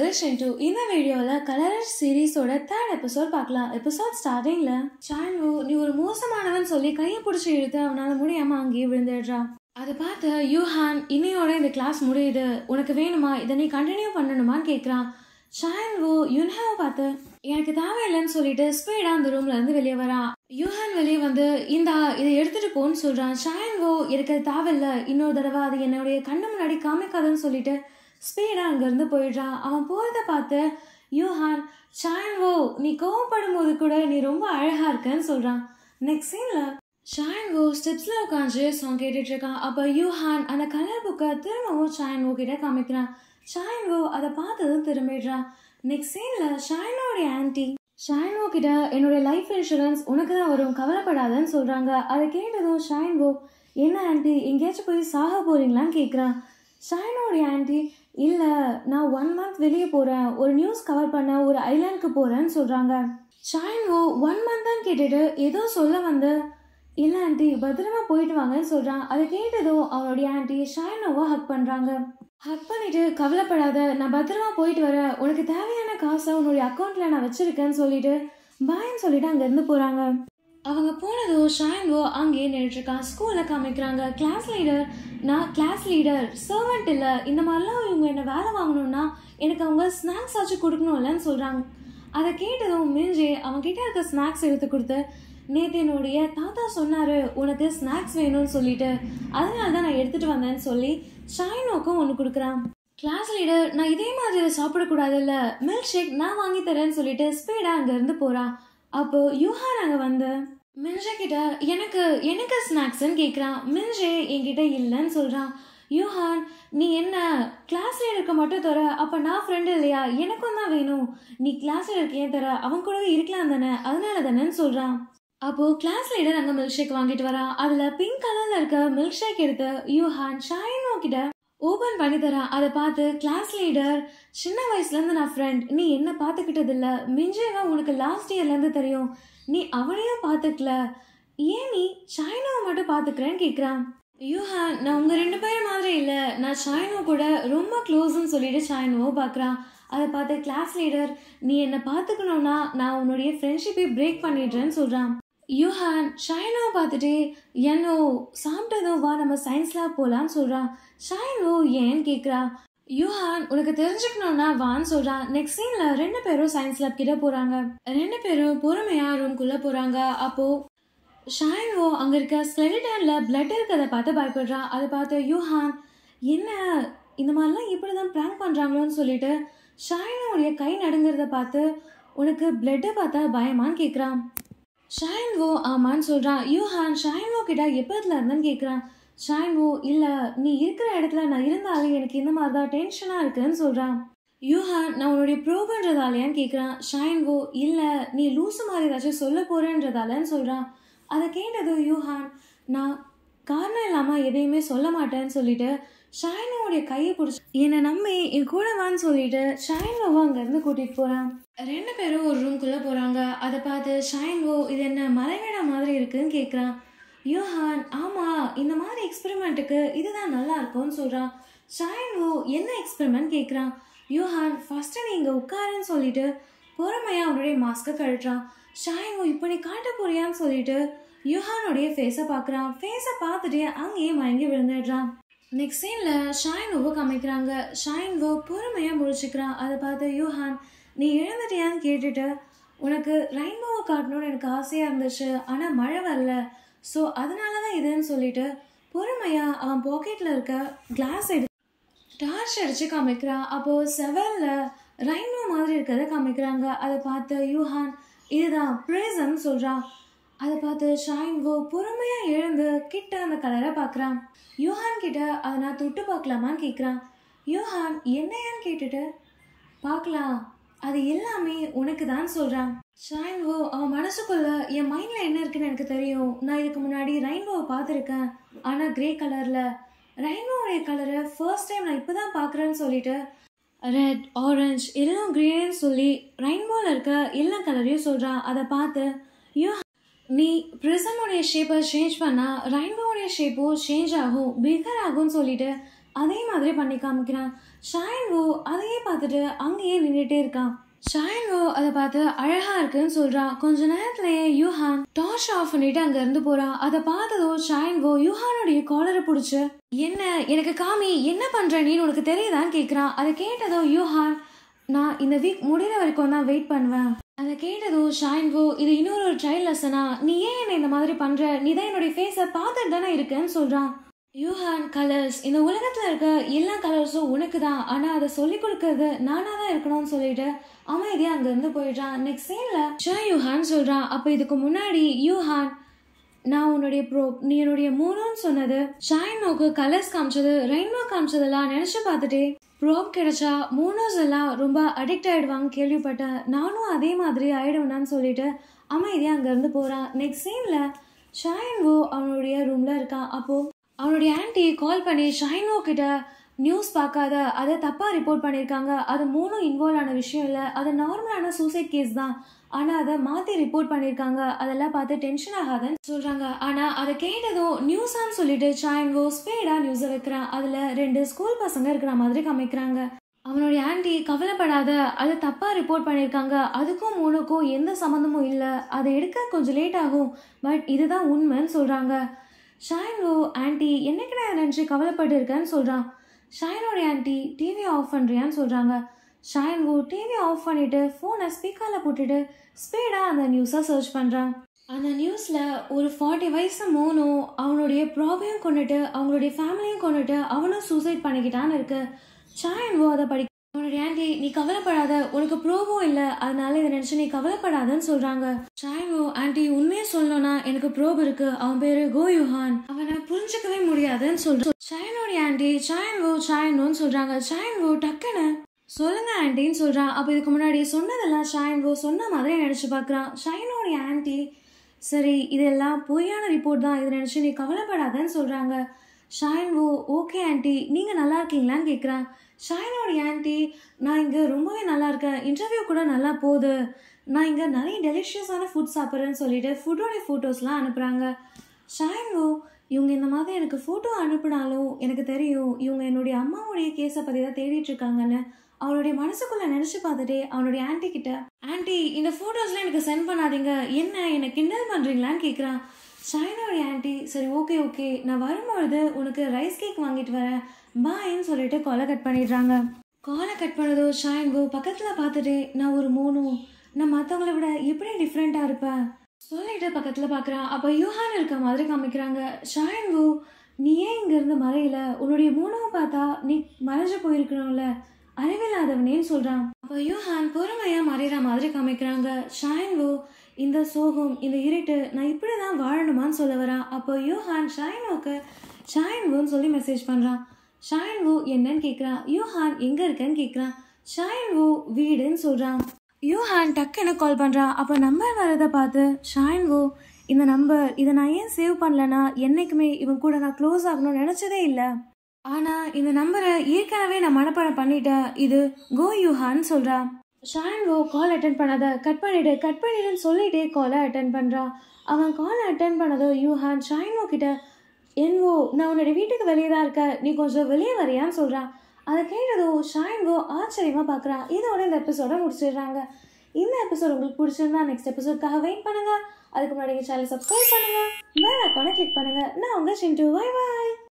வெல்ஷன் to இந்த வீடியோவில் colour சீரீஸோட தேர்ட் எபிசோட் பார்க்கலாம் எபிசோட் ஸ்டார்டிங்கில் சான்வு நீ ஒரு மோசமானவன் சொல்லி கையை பிடிச்சி இழுத்து அவனால் முடியாமல் அங்கேயே விழுந்துடுறான் அதை பார்த்து யூஹான் இன்னையோட இந்த கிளாஸ் முடியுது உனக்கு வேணுமா இதை நீ கண்டினியூ பண்ணணுமான்னு கேட்குறான் ஷான்வோ யுன்ஹாவை பார்த்து எனக்கு தேவையில்லைன்னு சொல்லிட்டு ஸ்பீடா அந்த ரூம்ல இருந்து வெளியே வரான் யூஹான் வெளியே வந்து இந்தா இதை எடுத்துட்டு போன்னு சொல்றான் ஷான்வோ எனக்கு அது தேவையில்ல இன்னொரு தடவை அது என்னுடைய கண்ணு முன்னாடி காமிக்காதுன்னு சொல்லிட்டு ஸ்பீடா அங்கிருந்து போயிடுறான் அவன் போறத பார்த்து யூஹான் ஷான்வோ நீ கோவப்படும் போது கூட நீ ரொம்ப அழகா இருக்கன்னு சொல்றான் நெக்ஸ்ட் சீன்ல ஷான்வோ ஸ்டெப்ஸ்ல உட்காந்து சாங் கேட்டுட்டு இருக்கான் அப்ப யூஹான் அந்த கலர் புக்கை திரும்பவும் ஷான்வோ கிட்ட காமிக்கிறான் ஷாயின்வோ அதை பார்த்ததும் திரும்பிடுறான் நெக்ஸ்ட் சீன்ல ஷாயினோடைய ஆன்டி ஷாயின்வோ கிட்ட என்னுடைய லைஃப் இன்சூரன்ஸ் உனக்கு தான் வரும் கவலைப்படாதன்னு சொல்றாங்க அதை கேட்டதும் ஷாயின்வோ என்ன ஆன்டி எங்கேயாச்சும் போய் சாக போறீங்களான்னு கேட்குறான் ஷாயினோடைய ஆன்டி இல்லை நான் ஒன் மந்த் வெளியே போகிறேன் ஒரு நியூஸ் கவர் பண்ண ஒரு ஐலாண்டுக்கு போகிறேன்னு சொல்கிறாங்க ஷாயின்வோ ஒன் மந்த் தான் கேட்டுட்டு ஏதோ சொல்ல வந்து இல்லை ஆண்டி பத்திரமா போயிட்டு வாங்கன்னு சொல்கிறான் அதை கேட்டதும் அவனுடைய ஆண்டி ஷாயினோவை ஹக் பண்ணுறாங்க ஹக் பண்ணிட்டு கவலைப்படாத நான் பத்திரமா போயிட்டு வரேன் உனக்கு தேவையான காசை உன்னுடைய அக்கௌண்ட்ல நான் வச்சிருக்கேன்னு சொல்லிட்டு பாய்ன்னு சொல்லிட்டு அங்கேருந்து போகிறாங்க அவங்க போனதோ ஷாயின்வோ அங்கேயே நின்றுட்டுருக்கான் ஸ்கூலில் காமிக்கிறாங்க கிளாஸ் லீடர் நான் கிளாஸ் லீடர் சர்வெண்ட் இல்லை இந்த மாதிரிலாம் இவங்க என்ன வேலை வாங்கணும்னா எனக்கு அவங்க ஸ்நாக்ஸ் ஆச்சு கொடுக்கணும்லன்னு சொல்கிறாங்க அதை கேட்டதும் மிஞ்சி அவன் கிட்ட இருக்க ஸ்நாக்ஸ் எடுத்து கொடுத்து நேற்று என்னுடைய தாத்தா சொன்னாரு உனக்கு ஸ்நாக்ஸ் வேணும்னு சொல்லிட்டு அதனால தான் நான் எடுத்துட்டு வந்தேன்னு சொல்லி ஷாயினோக்கும் ஒன்று கொடுக்குறான் கிளாஸ் லீடர் நான் இதே மாதிரி சாப்பிடக்கூடாதுல்ல மில்க் ஷேக் நான் வாங்கி தரேன்னு சொல்லிட்டு ஸ்பீடா அங்கேருந்து போகிறான் அப்போ யூஹான் அங்கே வந்து மின்ஜே கிட்ட எனக்கு எனக்கு ஸ்நாக்ஸ்ன்னு கேட்குறான் மின்ஜே என்கிட்ட இல்லைன்னு சொல்கிறான் யூஹான் நீ என்ன கிளாஸ் லீடருக்கு மட்டும் தர அப்போ நான் ஃப்ரெண்டு இல்லையா எனக்கும் தான் வேணும் நீ கிளாஸ் லீடருக்கு ஏன் தர அவன் கூடவே இருக்கலாம் தானே அதனால தானேன்னு சொல்கிறான் அப்போ கிளாஸ் லீடர் அங்கே மில்க் ஷேக் வாங்கிட்டு வரான் அதில் பிங்க் கலரில் இருக்க மில்க் ஷேக் எடுத்து யூஹான் ஷாயினோ கிட்ட ஓபன் பண்ணி தரான் அதை பார்த்து கிளாஸ் லீடர் சின்ன வயசுலேருந்து நான் ஃப்ரெண்ட் நீ என்ன பார்த்துக்கிட்டது இல்லை மிஞ்சேவா உனக்கு லாஸ்ட் இயர்லேருந்து தெரியும் நீ அவளையும் பார்த்துக்கல ஏன் நீ ஷாயினோவை மட்டும் பார்த்துக்கிறேன்னு கேட்குறான் யூஹான் நான் உங்கள் ரெண்டு பேரும் மாதிரி இல்லை நான் ஷாயினோ கூட ரொம்ப க்ளோஸ்ன்னு சொல்லிட்டு ஷாயினோவை பார்க்குறான் அதை பார்த்து கிளாஸ் லீடர் நீ என்னை பார்த்துக்கணும்னா நான் உன்னுடைய ஃப்ரெண்ட்ஷிப்பை பிரேக் பண்ணிடுறேன்னு சொல்கிறான் யூஹான் ஷாயினோவை பார்த்துட்டு என்னோ சாப்பிட்டதோ வா நம்ம சயின்ஸ் லேப் போகலான்னு சொல்கிறான் ஷாயினோ ஏன்னு கேட்குறா யூஹான் உனக்கு தெரிஞ்சுக்கணும்னா வான்னு சொல்கிறான் நெக்ஸ்ட் சீனில் ரெண்டு பேரும் சயின்ஸ் லேப் கிட்ட போகிறாங்க ரெண்டு பேரும் பொறுமையாக ரூம்குள்ளே போகிறாங்க அப்போது ஷாயின்வோ அங்கே இருக்க ஸ்கெலிட்டனில் பிளட் இருக்கிறத பார்த்து பயப்படுறான் அதை பார்த்து யூஹான் என்ன இந்த மாதிரிலாம் இப்படி தான் ப்ராங்க் பண்ணுறாங்களோன்னு சொல்லிட்டு ஷாயினோடைய கை நடுங்கிறத பார்த்து உனக்கு பிளட்டை பார்த்தா பயமான்னு கேட்குறான் ஷாயின்வோ ஆமான்னு சொல்கிறான் யூஹான் ஷாயின்வோ கிட்ட எப்போதுல இருந்தேன்னு கேட்குறான் ஷாயின்வோ இல்லை நீ இருக்கிற இடத்துல நான் இருந்தாலும் எனக்கு இந்த மாதிரி தான் டென்ஷனாக இருக்குன்னு சொல்கிறான் யூஹான் நான் உன்னுடைய ப்ரோபன்றதாலையான்னு கேட்குறான் ஷாயின்வோ இல்லை நீ லூசு மாதிரி ஏதாச்சும் சொல்ல போகிறேன்றதாலன்னு சொல்கிறான் அதை கேட்டது யூஹான் நான் காரணம் இல்லாமல் எதையுமே சொல்ல மாட்டேன்னு சொல்லிட்டு ஷாயினோடைய கையை பிடிச்சி என்னை நம்பி என் கூட வான்னு சொல்லிட்டு ஷாயினோவை அங்கேருந்து கூட்டிகிட்டு போகிறான் ரெண்டு பேரும் ஒரு ரூம்குள்ளே போகிறாங்க அதை பார்த்து ஷாயின்வோ இது என்ன மலைவேடா மாதிரி இருக்குன்னு கேட்குறான் யூஹான் ஆமாம் இந்த மாதிரி எக்ஸ்பெரிமெண்ட்டுக்கு இதுதான் நல்லா இருக்கும்னு சொல்கிறான் ஷாயின்வோ என்ன எக்ஸ்பெரிமெண்ட் கேட்குறான் யூஹான் ஃபஸ்ட்டு நீ இங்கே உட்காருன்னு சொல்லிட்டு பொறுமையாக அவனுடைய மாஸ்க்கை கழட்டுறான் ஷாயின்வோ இப்போ நீ காட்ட போறியான்னு சொல்லிட்டு யூஹானுடைய ஃபேஸை பார்க்குறான் ஃபேஸை பார்த்துட்டு அங்கேயே மயங்கி விழுந்துடுறான் நெக்ஸ்ட் சீனில் ஷாயின்வோவை காமிக்கிறாங்க ஷாயின்வோ பொறுமையாக முடிச்சுக்கிறான் அதை பார்த்து யூஹான் நீ எழுந்துட்டியான்னு கேட்டுட்டு உனக்கு ரெயின்போவை காட்டணும்னு எனக்கு ஆசையாக இருந்துச்சு ஆனால் மழை வரல ஸோ அதனால தான் இதுன்னு சொல்லிட்டு பொறுமையாக அவன் பாக்கெட்டில் இருக்க கிளாஸ் எடுத்து டார்ச் அடித்து காமிக்கிறான் அப்போது செவலில் ரெயின்போ மாதிரி இருக்கிறத காமிக்கிறாங்க அதை பார்த்து யூஹான் இதுதான் ப்ரேசம்னு சொல்கிறான் அதை பார்த்து ஷாயின்வோ பொறுமையாக எழுந்து கிட்ட அந்த கலரை பார்க்குறான் யூஹான் கிட்ட அதை நான் தொட்டு பார்க்கலாமான்னு கேட்குறான் யூஹான் என்னையான்னு கேட்டுட்டு பார்க்கலாம் அது எல்லாமே உனக்கு தான் சொல்கிறான் ஷாயின்வோ அவன் மனசுக்குள்ள என் மைண்டில் என்ன இருக்குன்னு எனக்கு தெரியும் நான் இதுக்கு முன்னாடி ரெயின்போவை பார்த்துருக்கேன் ஆனால் கிரே கலரில் ரெயின்போவுடைய கலரை ஃபர்ஸ்ட் டைம் நான் இப்போ தான் பார்க்குறேன்னு சொல்லிட்டு ரெட் ஆரஞ்ச் எல்லாம் க்ரீன்னு சொல்லி ரெயின்போவில் இருக்க எல்லா கலரையும் சொல்கிறான் அதை பார்த்து யூ நீ ப்ரிசமோடைய ஷேப்பை சேஞ்ச் பண்ணால் ரெயின்போவுடைய ஷேப்பும் சேஞ்ச் ஆகும் பிகர் ஆகும்னு சொல்லிட்டு அதே மாதிரி பண்ணி காமிக்கிறான் ஷாயன்வோ அதையே பார்த்துட்டு அங்கேயே நின்றுட்டே இருக்கான் ஷாயன்வோ அதை பார்த்து அழகா இருக்குன்னு சொல்றான் கொஞ்ச நேரத்திலேயே யூஹான் டார்ச் ஆஃப் பண்ணிட்டு அங்க இருந்து போறான் அதை பார்த்ததும் ஷாயன்வோ யூஹானுடைய காலரை பிடிச்சு என்ன எனக்கு காமி என்ன பண்ற நீ உனக்கு தெரியுதான்னு கேக்குறான் அதை கேட்டதும் யூஹான் நான் இந்த வீக் முடிகிற வரைக்கும் தான் வெயிட் பண்ணுவேன் அதை கேட்டதும் ஷாயின்வோ இது இன்னொரு ஒரு ட்ரையல் லெசனா நீ ஏன் என்ன இந்த மாதிரி பண்ற நீ தான் என்னுடைய ஃபேஸை பார்த்துட்டு தானே இருக்கேன்னு சொல்றான் யூஹான் கலர்ஸ் இந்த உலகத்துல இருக்க எல்லா கலர்ஸும் உனக்கு தான் ஆனா அதை சொல்லி கொடுக்கறது நானா தான் இருக்கணும்னு சொல்லிட்டு அமைதியா அங்க இருந்து போயிடுறான் நெக்ஸ்ட் சீன்ல ஷா யூஹான் சொல்றான் அப்ப இதுக்கு முன்னாடி யூஹான் நான் உன்னுடைய ப்ரோ நீ என்னுடைய மூணுன்னு சொன்னது ஷாயினோக்கு கலர்ஸ் காமிச்சது ரெயின்போ காமிச்சதெல்லாம் நினைச்சு பார்த்துட்டே ப்ரோப் கிடைச்சா மூணோஸ் எல்லாம் ரொம்ப அடிக்ட் ஆயிடுவாங்க கேள்விப்பட்டேன் நானும் அதே மாதிரி ஆயிடுவேனான்னு சொல்லிட்டு அமைதியா அங்க இருந்து போறான் நெக்ஸ்ட் சீன்ல ஷாயின்வோ அவனுடைய ரூம்ல இருக்கான் அப்போ அவனுடைய ஆன்ட்டி கால் பண்ணி ஷாயின்வோ கிட்ட நியூஸ் பார்க்காத அதை தப்பாக ரிப்போர்ட் பண்ணியிருக்காங்க அது மூணும் இன்வால்வ் ஆன விஷயம் இல்லை அது நார்மலான சூசைட் கேஸ் தான் ஆனால் அதை மாற்றி ரிப்போர்ட் பண்ணியிருக்காங்க அதெல்லாம் பார்த்து டென்ஷன் ஆகாதுன்னு சொல்கிறாங்க ஆனால் அதை கேட்டதும் நியூஸான்னு சொல்லிட்டு சாயங்கோ ஸ்பீடாக நியூஸை வைக்கிறான் அதில் ரெண்டு ஸ்கூல் பசங்க இருக்கிற மாதிரி காமிக்கிறாங்க அவனுடைய ஆன்ட்டி கவலைப்படாத அதை தப்பாக ரிப்போர்ட் பண்ணியிருக்காங்க அதுக்கும் மூணுக்கும் எந்த சம்மந்தமும் இல்லை அதை எடுக்க கொஞ்சம் லேட் ஆகும் பட் இதுதான் உண்மைன்னு சொல்கிறாங்க ஷாயின்வோ ஆன்ட்டி என்னைக்கு நான் நினச்சி கவலைப்பட்டு இருக்கேன்னு சொல்கிறான் ஷாயினோட ஆன்ட்டி டிவி ஆஃப் பண்ணுறியான்னு சொல்கிறாங்க ஷாயின்வோ டிவி ஆஃப் பண்ணிவிட்டு ஃபோனை ஸ்பீக்கரில் போட்டுட்டு ஸ்பீடாக அந்த நியூஸை சர்ச் பண்ணுறான் அந்த நியூஸில் ஒரு ஃபார்ட்டி வயசு மூணும் அவனுடைய ப்ராபையும் கொண்டுட்டு அவங்களுடைய ஃபேமிலியும் கொண்டுட்டு அவனும் சூசைட் பண்ணிக்கிட்டான்னு இருக்கு ஷாயின்வோ அதை படி அவனுடைய ஆன்ட்டி நீ கவலைப்படாத உனக்கு ப்ரோவும் இல்லை அதனால இதை நினச்சி நீ கவலைப்படாதன்னு சொல்கிறாங்க ஷாயின்வோ ஆன்ட்டி உண்மையை சொல்லணும்னா எனக்கு ப்ரோப் இருக்கு அவன் பேரு கோ யுஹான் அவனை புரிஞ்சுக்கவே முடியாதுன்னு சொல்றான் ஷாயினோடைய ஆன்ட்டி ஷாயின்வோ ஷாயின்வோன்னு சொல்கிறாங்க ஷாயின்வோ டக்குன்னு சொல்லுங்க ஆன்ட்டின்னு சொல்கிறான் அப்போ இதுக்கு முன்னாடி சொன்னதெல்லாம் ஷாயின்வோ சொன்ன மாதிரி நினச்சி பார்க்குறான் ஷாயினோடைய ஆன்ட்டி சரி இதெல்லாம் பொய்யான ரிப்போர்ட் தான் இதை நினச்சி நீ கவலைப்படாதன்னு சொல்கிறாங்க ஷாயின்வோ ஓகே ஆன்ட்டி நீங்கள் நல்லா இருக்கீங்களான்னு கேட்குறான் ஷாயினோடைய ஆன்ட்டி நான் இங்கே ரொம்பவே நல்லா இருக்கேன் இன்டர்வியூ கூட நல்லா போகுது நான் இங்கே நிறைய டெலிஷியஸான ஃபுட் சாப்பிட்றேன்னு சொல்லிட்டு ஃபுட்டோடைய ஃபோட்டோஸ்லாம் அனுப்புகிறாங்க ஷாயின்வோ இவங்க இந்த மாதிரி எனக்கு ஃபோட்டோ அனுப்புனாலும் எனக்கு தெரியும் இவங்க என்னுடைய அம்மாவுடைய கேஸை பற்றி தான் தேடிட்டு இருக்காங்கன்னு அவனுடைய மனசுக்குள்ள நினைச்சு பார்த்துட்டே அவனுடைய ஆன்ட்டி கிட்ட ஆன்ட்டி இந்த ஃபோட்டோஸ்லாம் எனக்கு சென்ட் பண்ணாதீங்க என்ன என்னை கிண்டல் பண்ணுறீங்களான்னு கேட்குறான் ஷாயினோடைய ஆன்ட்டி சரி ஓகே ஓகே நான் வரும்பொழுது உனக்கு ரைஸ் கேக் வாங்கிட்டு வரேன் பாய்ன்னு சொல்லிட்டு காலை கட் பண்ணிடுறாங்க காலை கட் பண்ணதோ ஷாயின்வோ பக்கத்தில் பார்த்துட்டு நான் ஒரு மூணு நான் மற்றவங்கள விட எப்படி டிஃப்ரெண்ட்டாக இருப்பேன் சொல்லிட்டு பக்கத்தில் பார்க்குறான் அப்போ யூஹான் இருக்க மாதிரி காமிக்கிறாங்க ஷாயின்வோ நீ ஏன் இங்கேருந்து மறையல உன்னுடைய மூணாவை பார்த்தா நீ மறைஞ்சு போயிருக்கணும்ல அறிவில்லாதவனேன்னு சொல்கிறான் அப்போ யூஹான் பொறுமையாக மறைகிற மாதிரி காமிக்கிறாங்க ஷாயின்வோ இந்த சோகம் இந்த இருட்டு நான் இப்படி தான் வாழணுமான்னு சொல்ல வரான் அப்போ யூஹான் ஷாயினோக்கு ஷாயின்வோன்னு சொல்லி மெசேஜ் பண்ணுறான் ஷாயின்வோ என்னன்னு கேட்குறான் யூஹான் எங்கே இருக்கேன்னு கேட்குறான் ஷாயின்வோ வீடுன்னு சொல்கிறான் யூஹான் டக்குன்னு கால் பண்ணுறான் அப்போ நம்பர் வரதை பார்த்து ஷாயின்வோ இந்த நம்பர் இதை நான் ஏன் சேவ் பண்ணலனா என்னைக்குமே இவன் கூட நான் க்ளோஸ் ஆகணும்னு நினச்சதே இல்லை ஆனால் இந்த நம்பரை ஏற்கனவே நான் மனப்பாடம் பண்ணிட்டேன் இது கோ யூஹான்னு சொல்கிறா ஷாயின்வோ கால் அட்டன் பண்ணாத கட் பண்ணிடு கட் பண்ணிடுன்னு சொல்லிட்டே காலை அட்டன் பண்ணுறான் அவன் காலை அட்டன் பண்ணதோ யூஹான் ஷாயின்வோ கிட்ட என்வோ நான் உன்னோட வீட்டுக்கு வெளியே தான் இருக்க நீ கொஞ்சம் வெளியே வரியான்னு சொல்கிறான் அதை கேட்டதோ ஷாயின்வோ ஆச்சரியமாக பார்க்குறான் இதோட இந்த எபிசோட முடிச்சிடுறாங்க இந்த எபிசோட் உங்களுக்கு பிடிச்சிருந்தா நெக்ஸ்ட் எபிசோட்காக வெயிட் பண்ணுங்க அதுக்கு முன்னாடி எங்கள் சேனல் சப்ஸ்கிரைப் பண்ணுங்க பெல் ஐக்கானை கிளிக் பண்ணுங்க நான் உங்கள் சிண்டு பாய் பாய்